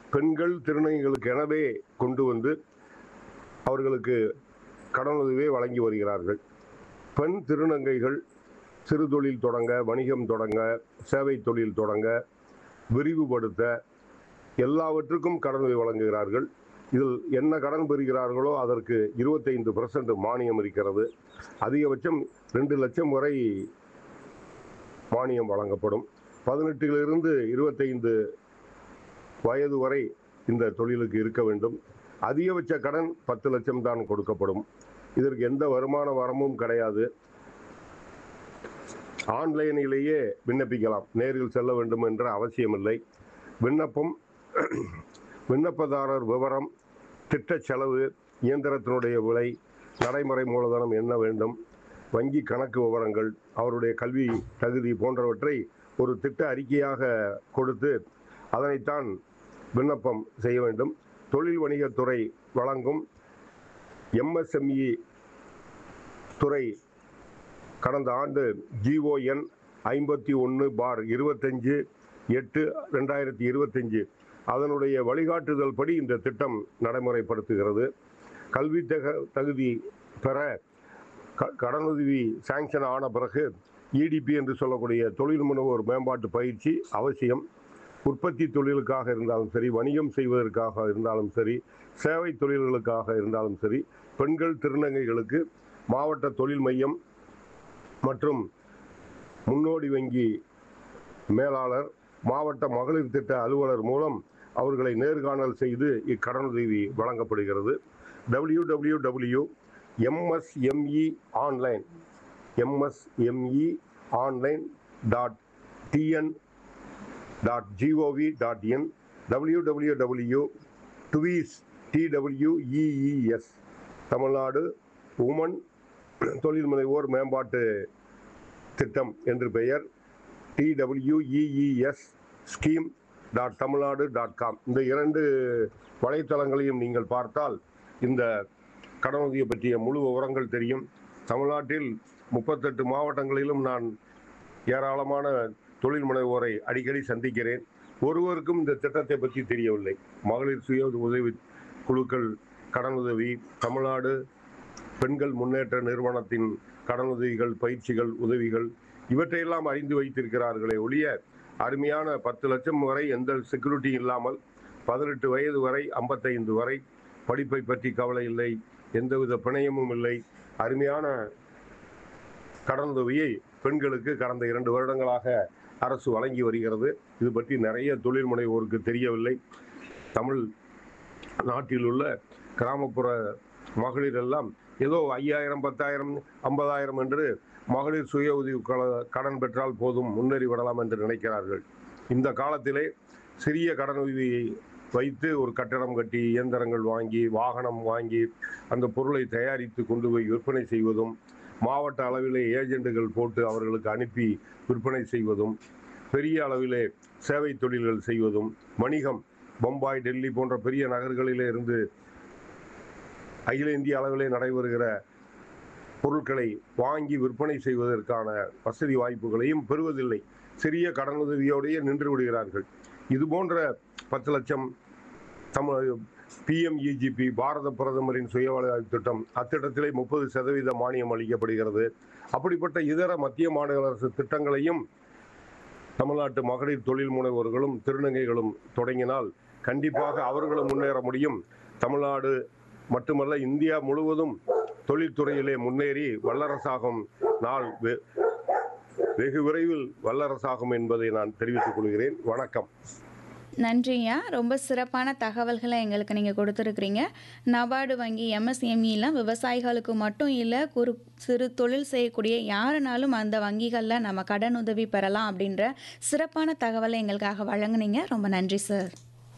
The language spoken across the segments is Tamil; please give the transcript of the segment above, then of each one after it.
பெண்கள் திருநங்கைகளுக்கு எனவே கொண்டு வந்து அவர்களுக்கு கடனுதவியை வழங்கி வருகிறார்கள் பெண் திருநங்கைகள் சிறு தொழில் தொடங்க வணிகம் தொடங்க சேவை தொழில் தொடங்க விரிவுபடுத்த எல்லாவற்றுக்கும் கடனுதவி வழங்குகிறார்கள் இதில் என்ன கடன் பெறுகிறார்களோ அதற்கு இருபத்தைந்து பர்சன்ட் மானியம் இருக்கிறது அதிகபட்சம் ரெண்டு லட்சம் வரை மானியம் வழங்கப்படும் பதினெட்டிலிருந்து இருபத்தைந்து வயது வரை இந்த தொழிலுக்கு இருக்க வேண்டும் அதிகபட்ச கடன் பத்து லட்சம் தான் கொடுக்கப்படும் இதற்கு எந்த வருமான வரமும் கிடையாது ஆன்லைனிலேயே விண்ணப்பிக்கலாம் நேரில் செல்ல வேண்டும் என்ற அவசியமில்லை விண்ணப்பம் விண்ணப்பதாரர் விவரம் திட்ட செலவு இயந்திரத்தினுடைய விலை நடைமுறை மூலதனம் என்ன வேண்டும் வங்கி கணக்கு விவரங்கள் அவருடைய கல்வி தகுதி போன்றவற்றை ஒரு திட்ட அறிக்கையாக கொடுத்து அதனைத்தான் விண்ணப்பம் செய்ய வேண்டும் தொழில் வணிகத்துறை வழங்கும் எம்எஸ்எம்இ துறை கடந்த ஆண்டு ஜிஓஎன் ஐம்பத்தி ஒன்று பார் இருபத்தஞ்சு எட்டு ரெண்டாயிரத்தி இருபத்தஞ்சு அதனுடைய வழிகாட்டுதல் படி இந்த திட்டம் நடைமுறைப்படுத்துகிறது கல்வி தக தகுதி பெற க- கடனுதவி சாங்ஷன் ஆன பிறகு இடிபி என்று சொல்லக்கூடிய தொழில் முனைவோர் மேம்பாட்டு பயிற்சி அவசியம் உற்பத்தி தொழிலுக்காக இருந்தாலும் சரி வணிகம் செய்வதற்காக இருந்தாலும் சரி சேவை தொழில்களுக்காக இருந்தாலும் சரி பெண்கள் திருநங்கைகளுக்கு மாவட்ட தொழில் மையம் மற்றும் முன்னோடி வங்கி மேலாளர் மாவட்ட மகளிர் திட்ட அலுவலர் மூலம் அவர்களை நேர்காணல் செய்து இக்கடனுதவி வழங்கப்படுகிறது W W W MSME online MSME online dot TN dot GOV dot in W W W TWEES TWEES Tamil Nadu women தொழில் முனைவோர் மேம்பாட்டு திட்டம் என்று பெயர் TWEES scheme dot Tamil Nadu dot com இந்த இரண்டு வலைத்தளங்களையும் நீங்கள் பார்த்தால் இந்த கடனுதவியை பற்றிய முழு விவரங்கள் தெரியும் தமிழ்நாட்டில் முப்பத்தெட்டு மாவட்டங்களிலும் நான் ஏராளமான தொழில் முனைவோரை அடிக்கடி சந்திக்கிறேன் ஒருவருக்கும் இந்த திட்டத்தை பற்றி தெரியவில்லை மகளிர் சுய உதவி குழுக்கள் கடனுதவி தமிழ்நாடு பெண்கள் முன்னேற்ற நிறுவனத்தின் கடனுதவிகள் பயிற்சிகள் உதவிகள் இவற்றையெல்லாம் அறிந்து வைத்திருக்கிறார்களே ஒழிய அருமையான பத்து லட்சம் வரை எந்த செக்யூரிட்டி இல்லாமல் பதினெட்டு வயது வரை ஐம்பத்தைந்து வரை படிப்பை பற்றி கவலை இல்லை எந்தவித பிணையமும் இல்லை அருமையான கடனுதவியை பெண்களுக்கு கடந்த இரண்டு வருடங்களாக அரசு வழங்கி வருகிறது இது பற்றி நிறைய தொழில் முனைவோருக்கு தெரியவில்லை தமிழ் நாட்டில் உள்ள கிராமப்புற மகளிர் எல்லாம் ஏதோ ஐயாயிரம் பத்தாயிரம் ஐம்பதாயிரம் என்று மகளிர் சுய உதவி க- கடன் பெற்றால் போதும் முன்னேறி விடலாம் என்று நினைக்கிறார்கள் இந்த காலத்திலே சிறிய கடனுதவியை வைத்து ஒரு கட்டடம் கட்டி இயந்திரங்கள் வாங்கி வாகனம் வாங்கி அந்த பொருளை தயாரித்து கொண்டு போய் விற்பனை செய்வதும் மாவட்ட அளவிலே ஏஜெண்டுகள் போட்டு அவர்களுக்கு அனுப்பி விற்பனை செய்வதும் பெரிய அளவிலே சேவை தொழில்கள் செய்வதும் வணிகம் பம்பாய் டெல்லி போன்ற பெரிய நகர்களிலே இருந்து அகில இந்திய அளவிலே நடைபெறுகிற பொருட்களை வாங்கி விற்பனை செய்வதற்கான வசதி வாய்ப்புகளையும் பெறுவதில்லை சிறிய கடனுதவியோடையே நின்று விடுகிறார்கள் இது போன்ற பத்து லட்சம் தமிழ் பிஎம்இஜிபி பாரத பிரதமரின் சுய வேலைவாய்ப்பு திட்டம் அத்திட்டத்திலே முப்பது சதவீத மானியம் அளிக்கப்படுகிறது அப்படிப்பட்ட இதர மத்திய மாநில அரசு திட்டங்களையும் தமிழ்நாட்டு மகளிர் தொழில் முனைவோர்களும் திருநங்கைகளும் தொடங்கினால் கண்டிப்பாக அவர்களும் முன்னேற முடியும் தமிழ்நாடு மட்டுமல்ல இந்தியா முழுவதும் தொழில்துறையிலே முன்னேறி வல்லரசாகும் நாள் வெ- வெகு விரைவில் வல்லரசாகும் என்பதை நான் தெரிவித்துக் கொள்கிறேன் வணக்கம் நன்றியா ரொம்ப சிறப்பான தகவல்களை எங்களுக்கு நீங்கள் கொடுத்துருக்குறீங்க நபார்டு வங்கி எம்எஸ்எம்இலாம் விவசாயிகளுக்கு மட்டும் இல்லை குறு சிறு தொழில் செய்யக்கூடிய யாருனாலும் அந்த வங்கிகளில் நம்ம கடன் உதவி பெறலாம் அப்படின்ற சிறப்பான தகவலை எங்களுக்காக வழங்குனீங்க ரொம்ப நன்றி சார்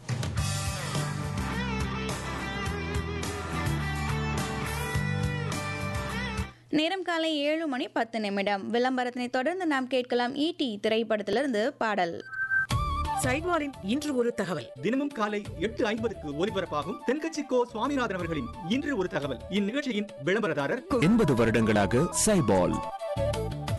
நேரம் காலை ஏழு மணி பத்து நிமிடம் விளம்பரத்தினை தொடர்ந்து நாம் கேட்கலாம் ஈடி திரைப்படத்திலிருந்து பாடல் சைவாரின் இன்று ஒரு தகவல் தினமும் காலை எட்டு ஐம்பதுக்கு ஒலிபரப்பாகும் தென்கட்சி கோ சுவாமிநாதன் அவர்களின் இன்று ஒரு தகவல் இந்நிகழ்ச்சியின் விளம்பரதாரர் எண்பது வருடங்களாக சைபால்